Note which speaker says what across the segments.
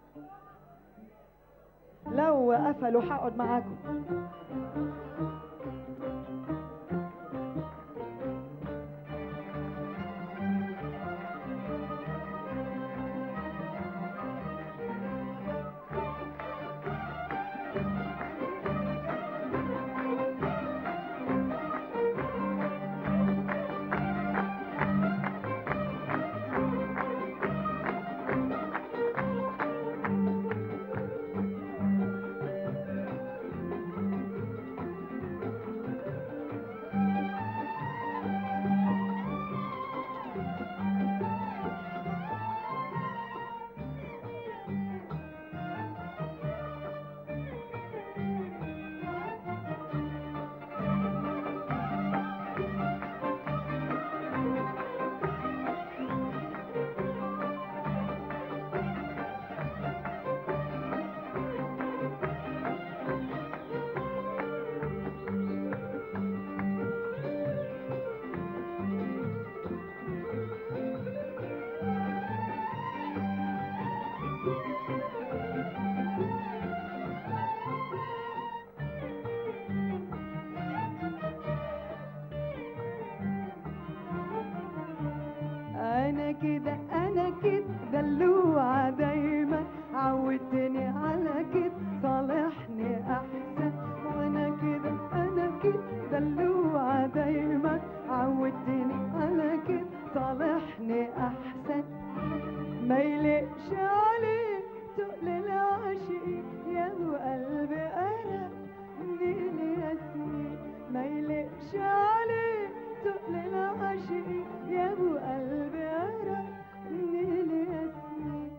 Speaker 1: لو قفلوا هقعد معاكم انا كده انا كده دلوعة دايما عودتني على كده صالحني احسن وانا كده انا كده دلوعة دايما عودتني على كده صالحني احسن ما يلقش عليك تقل العاشقين يا ابو قلبي انا منين يا سنين ما يلقش عليك تقل العاشقين يا ابو قلبي انا منين يا سنين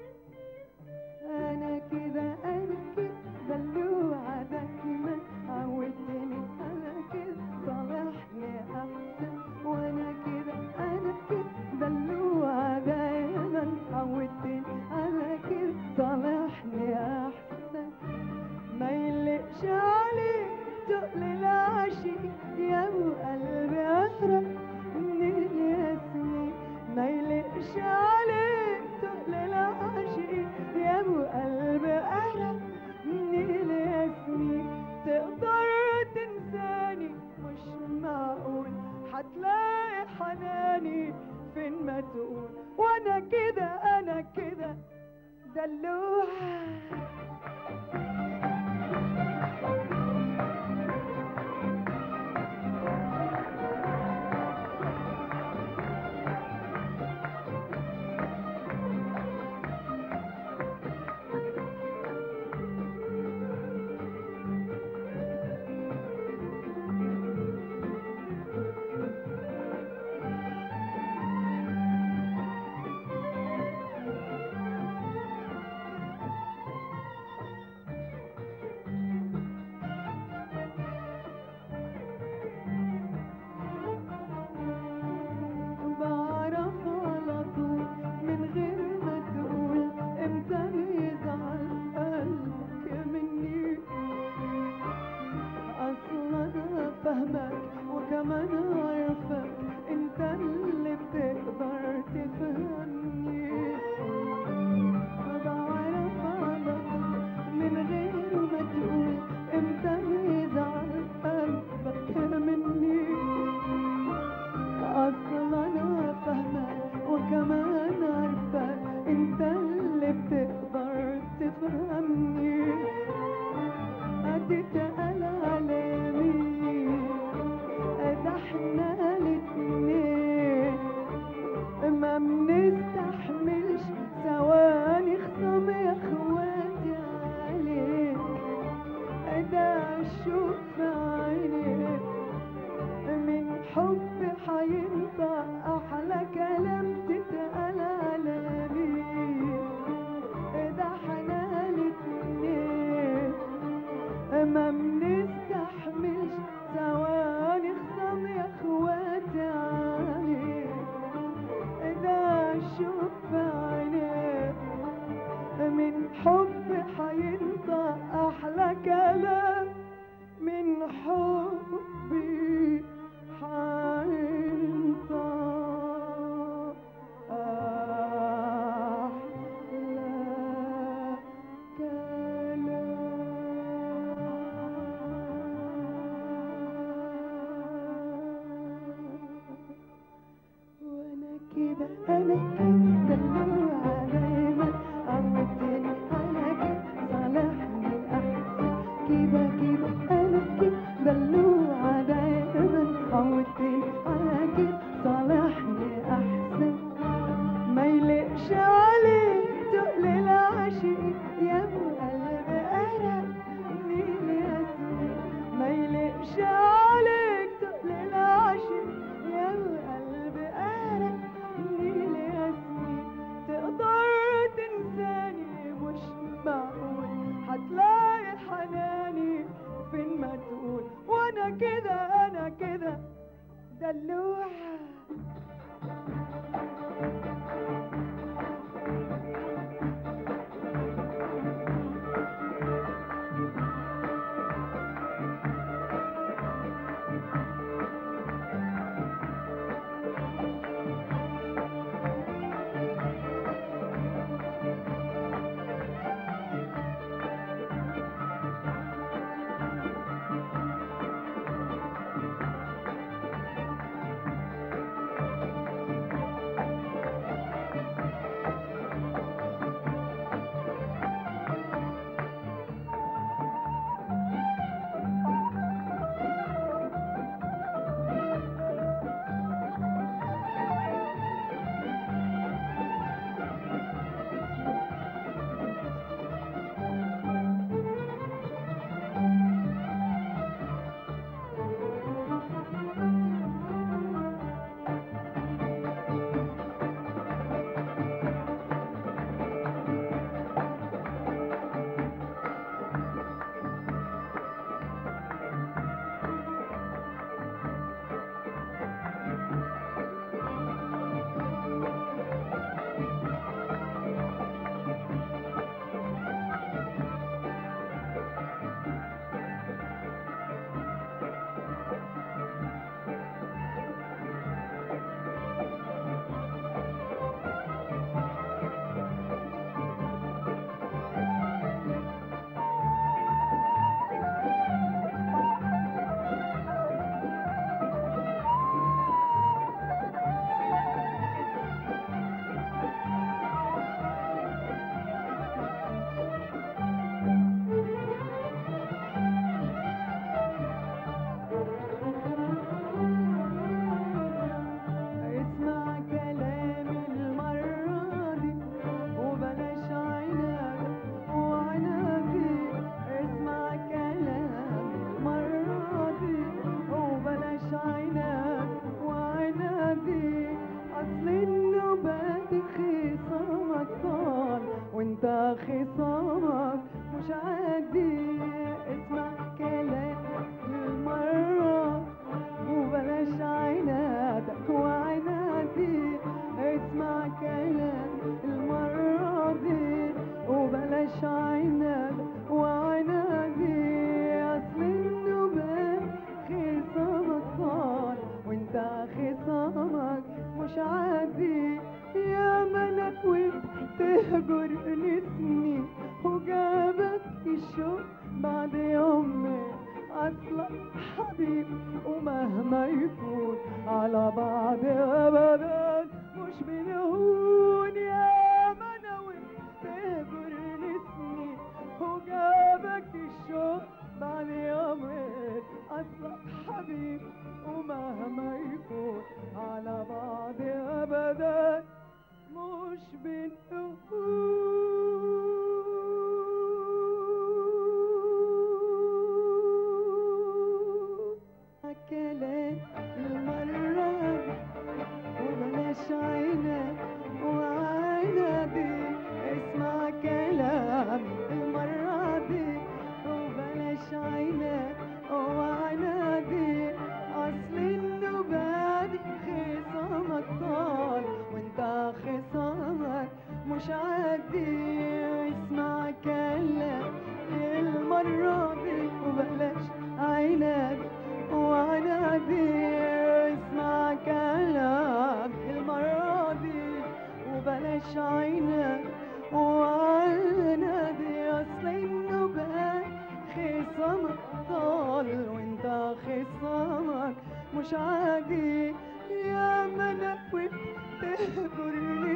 Speaker 1: انا كده انا كده دلوعة دايما عودتني على كده صالحني احسن وانا كده انا كده دلوعة دايما عودتني على كده صالحني احسن ما يلقش عليك تقل العاشق يا ابو قلبي اغرق من الياسمين ما يلقش عليك تقل العاشق يا ابو قلبي اغرق من الياسمين تقدر تنساني مش معقول هتلاقي حناني فين ما تقول وانا كده انا كده دلوعه بعرف على طول من غير ما تقول امتى يزعل قلبك مني اصلا انا فاهمك وكمان عارفك انت اللي بتقدر تفهمني بعرف على طول من غير ما تقول امتى يزعل قلبك مني اصلا انا فاهمك وكمان عارفك انت اللي بتقدر تفهمني هتتقل على مين ده احنا الاتنين ما بنستحملش ثواني خصم يا اخواتي عليك ده الشوق في عينيك من حب حينطق احلى كلام تتقال على مين ده احنا الاتنين ما بنستحملش ثواني خصم يا اخواتي عليك ده الشوق في عينيك من حب حينطق احلى كلام من حبي حينطق كده دلوعة دايما عودتني على كده صالحني أحسن كده كده أنا كده دلوعة دايما عودتني على كده صالحني أحسن ما يلقش عليك تقل العاشق يا ابو قلب قرب مين ياسمين ما يلقش عليك تقل العاشق يا ابو قلب قرب مين ياسمين تقدر تنساني مش معقول هتلاقي حناني فين ما تقول وانا كده انا كده دلوعه اسمع كلامي المرة دي وبلاش عنادك وعنادي اسمع كلامي المرة دي وبلاش عنادك وعنادي أصل النوبات خصامك طال وانت خصامك مش عادي اسمع كلامي المرة وبلاش عنادك وعنادي اسمع كلام المرة دي وبلاش عنادك وعنادي أصل النوبات خصامك طال وانت خصامك مش عادي يا ملك وتهجرني سنين وجابك الشوق بعد يومين اصلا حبيب ومهما يكون على بعض ابدا مش بنهون يا منوي تهجرني سنين وجابك الشوق بعد يومين اصلا حبيب ومهما يكون على بعض ابدا مش بنقول كلام المرة وبلاش عينك وعنادي اسمع كلام المرة دي وبلاش عينك وعنادي أصل النوبات خصامك طال وانت خصامك مش عادي اسمع كلام المرة دي وبلاش عينك وعنادي اسمع كلام المرة دي وبلاش عينك وعنادي اصل النوبات خصامك طال وانت خصامك مش عادي يا منك تهجرني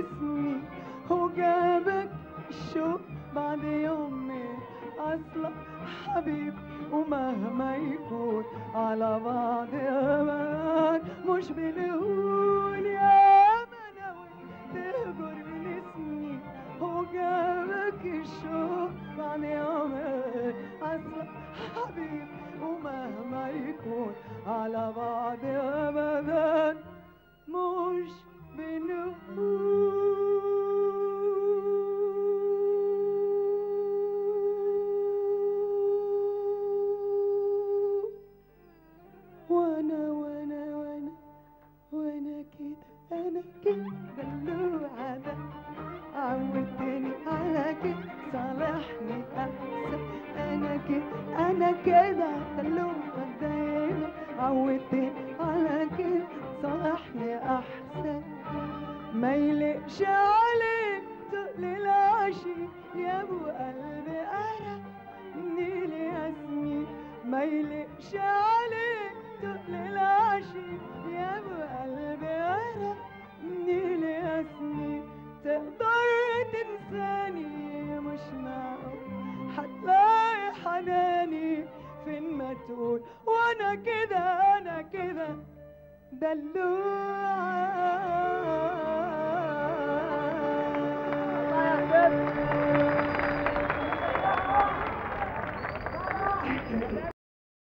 Speaker 1: حبيب ومهما يكون على بعض أمان مش بنقول يا مناوي تهجر من سنين وجابك الشوق بعد يومين أصلا حبيب ومهما يكون على بعض أبدا مش بنقول وانا وانا وانا وانا كده انا كده دلوعة ده عودتني على كده صالحني احسن انا كده انا كده دلوعة دايما عودتني على كده صالحني احسن ما يلقش عليك تقل العشي يا ابو قلبي انا نيل ياسمين ما يلقش عليك تقل العشي يا ابو قلبي انا نيل ياسمين تقدر تنساني مش معقول هتلاقي حناني فين ما تقول وانا كده انا كده دلوعة